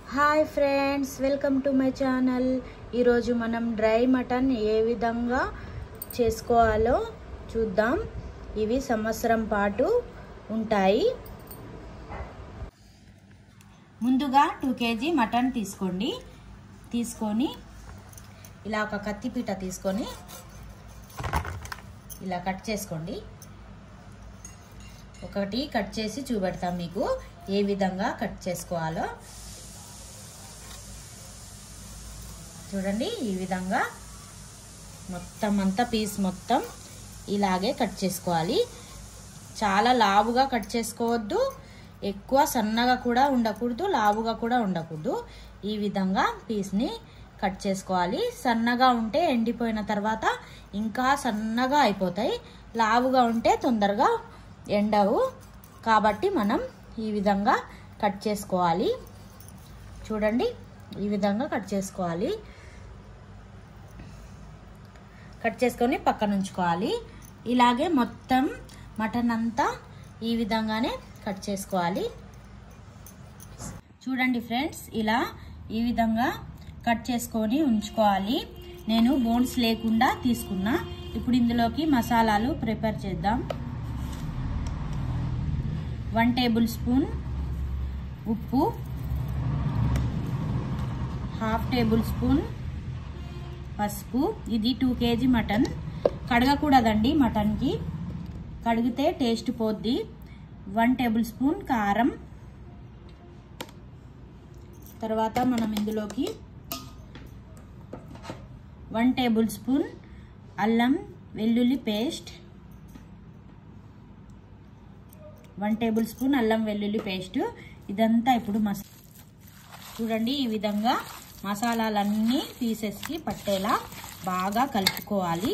hi friends welcome to my channel ఈరోజు మనం dry mutton ఏ విధంగా చేసుకోవాలో చూద్దాం ఇవి సంవత్సరం పాటు ఉంటాయి ముందుగా టూ కేజీ మటన్ తీసుకోండి తీసుకొని ఇలా ఒక కత్తిపీట తీసుకొని ఇలా కట్ చేసుకోండి ఒకటి కట్ చేసి చూపెడతాం మీకు ఏ విధంగా కట్ చేసుకోవాలో చూడండి ఈ విధంగా మొత్తం అంతా పీస్ మొత్తం ఇలాగే కట్ చేసుకోవాలి చాలా లావుగా కట్ చేసుకోవద్దు ఎక్కువ సన్నగా కూడా ఉండకూడదు లావుగా కూడా ఉండకూడదు ఈ విధంగా పీస్ని కట్ చేసుకోవాలి సన్నగా ఉంటే ఎండిపోయిన తర్వాత ఇంకా సన్నగా అయిపోతాయి లావుగా ఉంటే తొందరగా ఎండవు కాబట్టి మనం ఈ విధంగా కట్ చేసుకోవాలి చూడండి ఈ విధంగా కట్ చేసుకోవాలి కట్ చేసుకొని పక్కన ఉంచుకోవాలి ఇలాగే మొత్తం మటన్ అంతా ఈ విధంగానే కట్ చేసుకోవాలి చూడండి ఫ్రెండ్స్ ఇలా ఈ విధంగా కట్ చేసుకొని ఉంచుకోవాలి నేను బోన్స్ లేకుండా తీసుకున్నా ఇప్పుడు ఇందులోకి మసాలాలు ప్రిపేర్ చేద్దాం వన్ టేబుల్ స్పూన్ ఉప్పు హాఫ్ టేబుల్ స్పూన్ పసుపు ఇది టూ కేజీ మటన్ కడగకూడదండి మటన్కి కడిగితే టేస్ట్ పోద్ది వన్ టేబుల్ స్పూన్ కారం తర్వాత మనం ఇందులోకి వన్ టేబుల్ స్పూన్ అల్లం వెల్లుల్లి పేస్ట్ వన్ టేబుల్ స్పూన్ అల్లం వెల్లుల్లి పేస్ట్ ఇదంతా ఇప్పుడు మసా చూడండి ఈ విధంగా మసాలాలన్నీ పీసెస్కి పట్టేలా బాగా కలుపుకోవాలి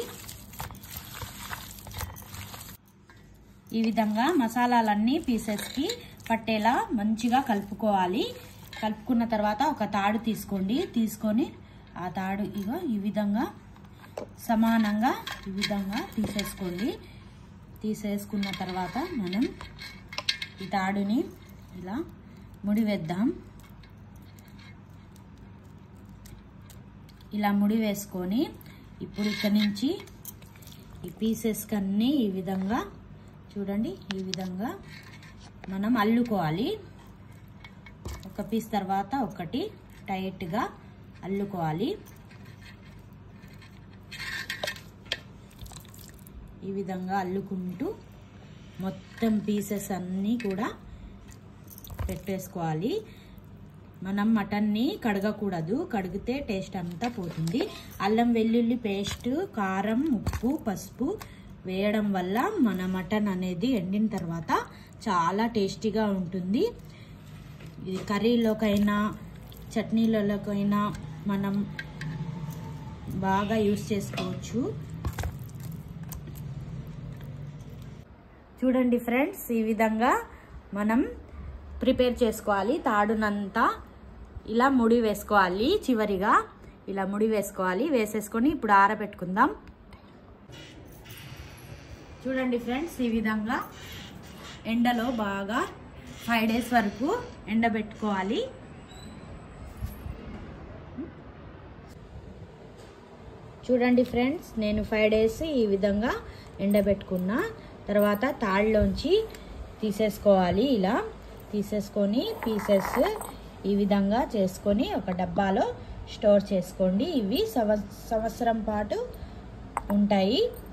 ఈ విధంగా మసాలాలన్నీ పీసెస్కి పట్టేలా మంచిగా కలుపుకోవాలి కలుపుకున్న తర్వాత ఒక తాడు తీసుకోండి తీసుకొని ఆ తాడు ఇగో ఈ విధంగా సమానంగా ఈ విధంగా తీసేసుకోండి తీసేసుకున్న తర్వాత మనం ఈ తాడుని ఇలా ముడివేద్దాం ఇలా ముడి వేసుకొని ఇప్పుడు ఇక్కడ నుంచి ఈ పీసెస్కి అన్నీ ఈ విధంగా చూడండి ఈ విధంగా మనం అల్లుకోవాలి ఒక పీస్ తర్వాత ఒకటి టైట్గా అల్లుకోవాలి ఈ విధంగా అల్లుకుంటూ మొత్తం పీసెస్ అన్నీ కూడా పెట్టేసుకోవాలి మనం మటన్ని కడగకూడదు కడిగితే టేస్ట్ అంతా పోతుంది అల్లం వెల్లుల్లి పేస్ట్ కారం ఉప్పు పసుపు వేయడం వల్ల మన మటన్ అనేది ఎండిన తర్వాత చాలా టేస్టీగా ఉంటుంది ఇది కర్రీలోకైనా చట్నీలలోకైనా మనం బాగా యూస్ చేసుకోవచ్చు చూడండి ఫ్రెండ్స్ ఈ విధంగా మనం ప్రిపేర్ చేసుకోవాలి తాడునంతా ఇలా ముడి వేసుకోవాలి చివరిగా ఇలా ముడి వేసుకోవాలి వేసేసుకొని ఇప్పుడు ఆరబెట్టుకుందాం చూడండి ఫ్రెండ్స్ ఈ విధంగా ఎండలో బాగా ఫైవ్ డేస్ వరకు ఎండబెట్టుకోవాలి చూడండి ఫ్రెండ్స్ నేను ఫైవ్ డేస్ ఈ విధంగా ఎండబెట్టుకున్నా తర్వాత తాళ్ళలోంచి తీసేసుకోవాలి ఇలా తీసేసుకొని పీసెస్ ఈ విధంగా చేసుకొని ఒక డబ్బాలో స్టోర్ చేసుకోండి ఇవి సంవత్సరం పాటు ఉంటాయి